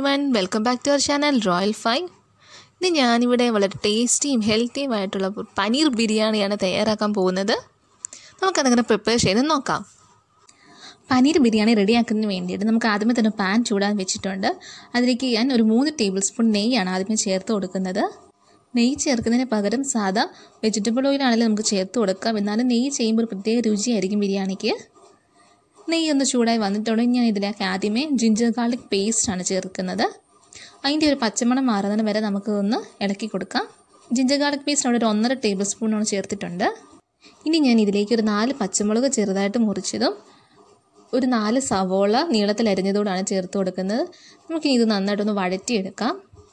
one welcome back to our channel royal ഫൈ ഇത് ഞാനിവിടെ വളരെ ടേസ്റ്റിയും ഹെൽത്തിയും ആയിട്ടുള്ള പനീർ ബിരിയാണിയാണ് തയ്യാറാക്കാൻ പോകുന്നത് നമുക്കതങ്ങനെ പ്രിപ്പയർ ചെയ്ത് നോക്കാം പനീർ ബിരിയാണി റെഡിയാക്കുന്നതിന് വേണ്ടിയിട്ട് നമുക്ക് ആദ്യമേ തന്നെ പാൻ ചൂടാൻ വെച്ചിട്ടുണ്ട് അതിലേക്ക് ഞാൻ ഒരു മൂന്ന് ടേബിൾ സ്പൂൺ നെയ്യാണ് ആദ്യമേ ചേർത്ത് കൊടുക്കുന്നത് നെയ്യ് ചേർക്കുന്നതിന് പകരം സാധാ വെജിറ്റബിൾ ഓയിലാണെങ്കിലും നമുക്ക് ചേർത്ത് കൊടുക്കാം എന്നാലും നെയ്യ് ചെയ്യുമ്പോൾ ഒരു പ്രത്യേക രുചിയായിരിക്കും ബിരിയാണിക്ക് നെയ്യ് ഒന്ന് ചൂടായി വന്നിട്ടുണ്ടെങ്കിൽ ഞാൻ ഇതിലേക്ക് ആദ്യമേ ജിഞ്ചർ ഗാർലിക് പേസ്റ്റാണ് ചേർക്കുന്നത് അതിൻ്റെ ഒരു പച്ചമണം മാറുന്നതിന് വരെ നമുക്ക് ഒന്ന് ഇളക്കി കൊടുക്കാം ജിഞ്ചർ ഗാർലിക് പേസ്റ്റ് അവിടെ ഒരു ഒന്നര ടേബിൾ സ്പൂണോളം ചേർത്തിട്ടുണ്ട് ഇനി ഞാൻ ഇതിലേക്ക് ഒരു നാല് പച്ചമുളക് ചെറുതായിട്ട് മുറിച്ചതും ഒരു നാല് സവോള നീളത്തിൽ അരിഞ്ഞതോടാണ് ചേർത്ത് കൊടുക്കുന്നത് നമുക്കിനി ഇത് നന്നായിട്ടൊന്ന് വഴറ്റിയെടുക്കാം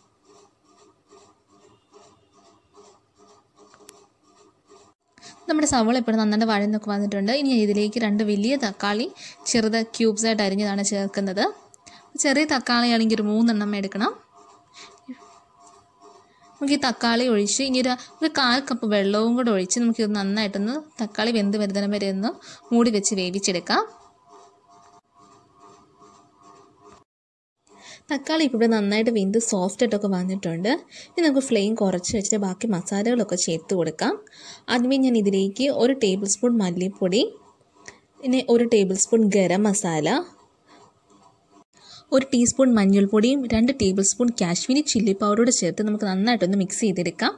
നമ്മുടെ സവോള ഇപ്പോൾ നന്നായിട്ട് വഴന്നൊക്കെ വന്നിട്ടുണ്ട് ഇനി ഇതിലേക്ക് രണ്ട് വലിയ തക്കാളി ചെറുത് ക്യൂബ്സായിട്ട് അരിഞ്ഞതാണ് ചേർക്കുന്നത് ചെറിയ തക്കാളി ആണെങ്കിൽ ഒരു മൂന്നെണ്ണം എടുക്കണം നമുക്ക് ഈ തക്കാളി ഒഴിച്ച് ഇനി ഒരു ഒരു കാൽ കപ്പ് വെള്ളവും കൂടെ ഒഴിച്ച് നമുക്ക് ഇത് നന്നായിട്ടൊന്ന് തക്കാളി വെന്ത് വരുന്നതിന് വരെ ഒന്ന് മൂടി വെച്ച് വേവിച്ചെടുക്കാം തക്കാളി ഇപ്പോൾ ഇവിടെ നന്നായിട്ട് വെന്ത് സോഫ്റ്റ് ആയിട്ടൊക്കെ വന്നിട്ടുണ്ട് ഇനി നമുക്ക് ഫ്ലെയിം കുറച്ച് വെച്ചിട്ട് ബാക്കി മസാലകളൊക്കെ ചേർത്ത് കൊടുക്കാം ആദ്യമേ ഞാൻ ഇതിലേക്ക് ഒരു ടേബിൾ സ്പൂൺ മല്ലിപ്പൊടി പിന്നെ ഒരു ടേബിൾ സ്പൂൺ ഗരം മസാല ഒരു ടീസ്പൂൺ മഞ്ഞൾപ്പൊടിയും രണ്ട് ടേബിൾ സ്പൂൺ കാശ്മീരി ചില്ലി പൗഡറും ചേർത്ത് നമുക്ക് നന്നായിട്ടൊന്ന് മിക്സ് ചെയ്തെടുക്കാം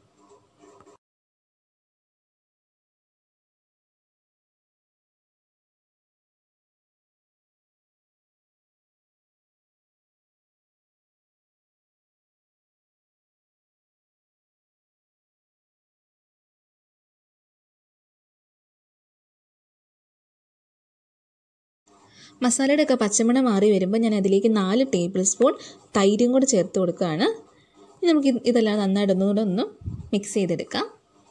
മസാലയുടെ ഒക്കെ പച്ചമണം മാറി വരുമ്പോൾ ഞാൻ അതിലേക്ക് നാല് ടേബിൾ സ്പൂൺ തൈരും കൂടെ ചേർത്ത് കൊടുക്കുകയാണ് ഇനി നമുക്ക് ഇതെല്ലാം നന്നായിട്ട് ഒന്നുകൂടെ ഒന്ന് മിക്സ് ചെയ്തെടുക്കാം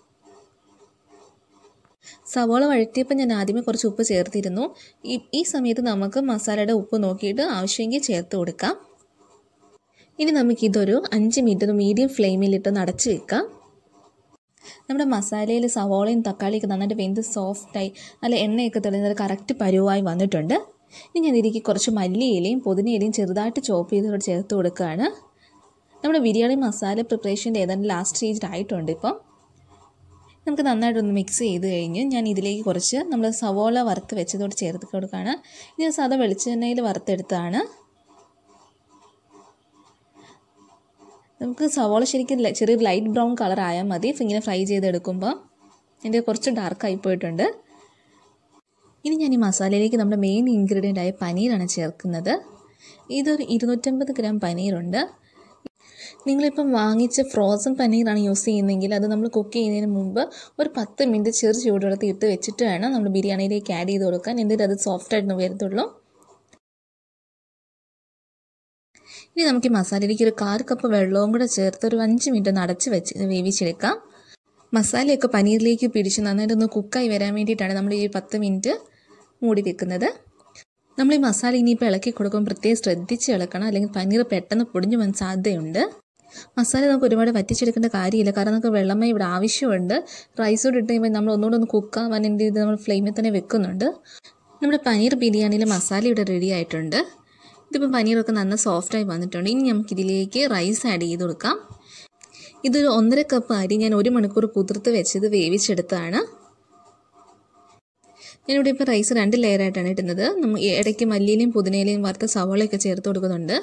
സവോള വഴറ്റിയപ്പോൾ ഞാൻ ആദ്യമേ കുറച്ച് ഉപ്പ് ചേർത്തിരുന്നു ഈ ഈ സമയത്ത് നമുക്ക് മസാലയുടെ ഉപ്പ് നോക്കിയിട്ട് ആവശ്യമെങ്കിൽ ചേർത്ത് കൊടുക്കാം ഇനി നമുക്കിതൊരു അഞ്ച് മിനിറ്റ് മീഡിയം ഫ്ലെയിമിലിട്ട് അടച്ച് വെക്കാം നമ്മുടെ മസാലയിൽ സവോളയും തക്കാളിയൊക്കെ നന്നായിട്ട് വെന്ത് സോഫ്റ്റായി നല്ല എണ്ണയൊക്കെ തെളിഞ്ഞത് കറക്റ്റ് പരുവായി വന്നിട്ടുണ്ട് ഇനി ഞാൻ ഇതിലേക്ക് കുറച്ച് മല്ലിയിലയും പുതിനയിലയും ചെറുതായിട്ട് ചോപ്പ് ചെയ്തോട് ചേർത്ത് കൊടുക്കുകയാണ് നമ്മുടെ ബിരിയാണി മസാല പ്രിപ്പറേഷൻ്റെ ഏതാണ്ട് ലാസ്റ്റ് സ്റ്റേജിൽ ആയിട്ടുണ്ട് ഇപ്പം നമുക്ക് നന്നായിട്ടൊന്ന് മിക്സ് ചെയ്ത് കഴിഞ്ഞ് ഞാൻ ഇതിലേക്ക് കുറച്ച് നമ്മൾ സവോള വറുത്ത് വെച്ചതോട് ചേർത്ത് കൊടുക്കുകയാണ് ഇത് സാധാ വെളിച്ചെണ്ണയിൽ വറുത്തെടുത്താണ് നമുക്ക് സവോള ശരിക്കും ചെറിയ ലൈറ്റ് ബ്രൗൺ കളർ ആയാൽ മതി ഇങ്ങനെ ഫ്രൈ ചെയ്തെടുക്കുമ്പോൾ എൻ്റെ കുറച്ച് ഡാർക്കായി പോയിട്ടുണ്ട് ഇനി ഞാൻ ഈ മസാലയിലേക്ക് നമ്മുടെ മെയിൻ ഇൻഗ്രീഡിയൻ്റ് ആയ പനീറാണ് ചേർക്കുന്നത് ഇതൊരു ഇരുന്നൂറ്റമ്പത് ഗ്രാം പനീറുണ്ട് നിങ്ങളിപ്പം വാങ്ങിച്ച ഫ്രോസൺ പനീറാണ് യൂസ് ചെയ്യുന്നതെങ്കിൽ അത് നമ്മൾ കുക്ക് ചെയ്യുന്നതിന് മുമ്പ് ഒരു പത്ത് മിനിറ്റ് ചെറു ചൂടുവെള്ളത്തിൽ ഇട്ട് വെച്ചിട്ട് വേണം നമ്മൾ ബിരിയാണിയിലേക്ക് ആഡ് ചെയ്ത് കൊടുക്കാൻ എന്നിട്ട് അത് സോഫ്റ്റായിട്ട് വരത്തുള്ളൂ ഇനി നമുക്ക് ഈ മസാലയിലേക്ക് ഒരു കാൽ കപ്പ് വെള്ളവും കൂടെ ചേർത്ത് ഒരു അഞ്ച് മിനിറ്റ് ഒന്ന് അടച്ച് വെച്ച് വേവിച്ചെടുക്കാം മസാലയൊക്കെ പനീറിലേക്ക് പിടിച്ച് നന്നായിട്ടൊന്ന് കുക്കായി വരാൻ വേണ്ടിയിട്ടാണ് നമ്മൾ ഈ പത്ത് മിനിറ്റ് മൂടി വെക്കുന്നത് നമ്മൾ ഈ മസാല ഇനിയിപ്പോൾ ഇളക്കി കൊടുക്കുമ്പോൾ പ്രത്യേകം ശ്രദ്ധിച്ച് ഇളക്കണം അല്ലെങ്കിൽ പനീർ പെട്ടെന്ന് പൊടിഞ്ഞു പോകാൻ സാധ്യതയുണ്ട് മസാല നമുക്ക് ഒരുപാട് വറ്റിച്ചെടുക്കേണ്ട കാര്യമില്ല കാരണം നമുക്ക് വെള്ളമേ ഇവിടെ ആവശ്യമുണ്ട് റൈസ് കൂടെ ഇട്ട് കഴിയുമ്പോൾ നമ്മൾ ഒന്നുകൂടെ ഒന്ന് കുക്കാവാൻ വേണ്ടി ഇത് നമ്മൾ ഫ്ലെയിമിൽ തന്നെ വെക്കുന്നുണ്ട് നമ്മുടെ പനീർ ബിരിയാണിയിലെ മസാല ഇവിടെ റെഡി ആയിട്ടുണ്ട് ഇതിപ്പോൾ പനീറൊക്കെ നന്ന സോഫ്റ്റായി വന്നിട്ടുണ്ട് ഇനി നമുക്കിതിലേക്ക് റൈസ് ആഡ് ചെയ്ത് കൊടുക്കാം ഇതൊരു ഒന്നര കപ്പ് അരി ഞാൻ ഒരു മണിക്കൂർ കുതിർത്ത് വെച്ചത് വേവിച്ചെടുത്താണ് ഞാനിവിടെ ഇപ്പോൾ റൈസ് രണ്ട് ലെയറായിട്ടാണ് ഇടുന്നത് നമ്മൾ ഇടയ്ക്ക് മല്ലിയിലയും പുതിനയിലയും വറുത്ത സവോളയൊക്കെ ചേർത്ത് കൊടുക്കുന്നുണ്ട്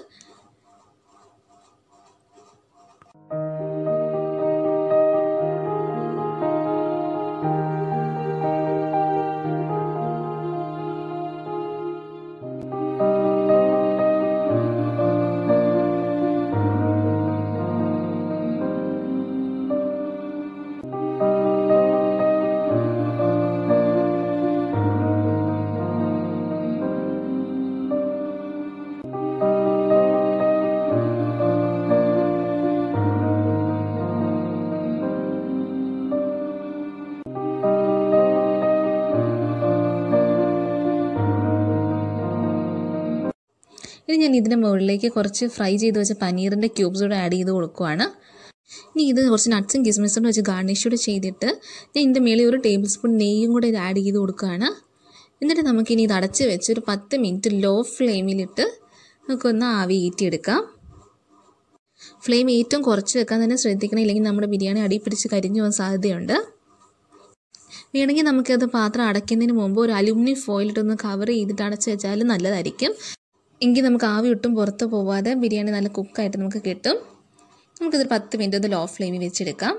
ഇനി ഞാൻ ഇതിൻ്റെ മുകളിലേക്ക് കുറച്ച് ഫ്രൈ ചെയ്ത് വെച്ച പനീറിൻ്റെ ക്യൂബ്സ് കൂടെ ആഡ് ചെയ്ത് കൊടുക്കുവാണ് ഇനി ഇത് കുറച്ച് നട്ട്സും കിസ്മിസും വെച്ച് ഗാർണിഷ് കൂടെ ചെയ്തിട്ട് ഞാൻ ഇതിൻ്റെ മേളിൽ ഒരു ടേബിൾ സ്പൂൺ നെയ്യും കൂടെ ആഡ് ചെയ്ത് കൊടുക്കുകയാണ് എന്നിട്ട് നമുക്കിനി ഇത് അടച്ച് വെച്ച് ഒരു പത്ത് മിനിറ്റ് ലോ ഫ്ലെയിമിലിട്ട് നമുക്കൊന്ന് ആവി ഈറ്റിയെടുക്കാം ഫ്ലെയിം ഏറ്റവും കുറച്ച് വെക്കാൻ തന്നെ ശ്രദ്ധിക്കണം ഇല്ലെങ്കിൽ നമ്മുടെ ബിരിയാണി അടി പിടിച്ച് കരിഞ്ഞു പോകാൻ സാധ്യതയുണ്ട് വേണമെങ്കിൽ നമുക്കത് പാത്രം അടയ്ക്കുന്നതിന് മുമ്പ് ഒരു അലുമിനിയം ഫോയിലിട്ടൊന്ന് കവർ ചെയ്തിട്ട് അടച്ച് വെച്ചാൽ നല്ലതായിരിക്കും എങ്കിൽ നമുക്ക് ആവി ഒട്ടും പുറത്ത് പോവാതെ ബിരിയാണി നല്ല കുക്കായിട്ട് നമുക്ക് കിട്ടും നമുക്കിതൊരു പത്ത് മിനിറ്റ് ഒന്ന് ലോ ഫ്ലെയിമിൽ വെച്ചെടുക്കാം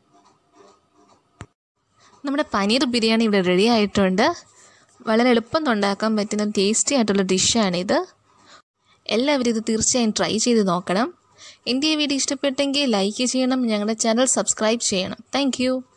നമ്മുടെ പനീർ ബിരിയാണി ഇവിടെ റെഡി ആയിട്ടുണ്ട് വളരെ എളുപ്പം ഉണ്ടാക്കാൻ പറ്റുന്ന ടേസ്റ്റി ആയിട്ടുള്ള ഡിഷാണിത് എല്ലാവരും ഇത് തീർച്ചയായും ട്രൈ ചെയ്ത് നോക്കണം എൻ്റെ ഈ വീഡിയോ ഇഷ്ടപ്പെട്ടെങ്കിൽ ലൈക്ക് ചെയ്യണം ഞങ്ങളുടെ ചാനൽ സബ്സ്ക്രൈബ് ചെയ്യണം താങ്ക്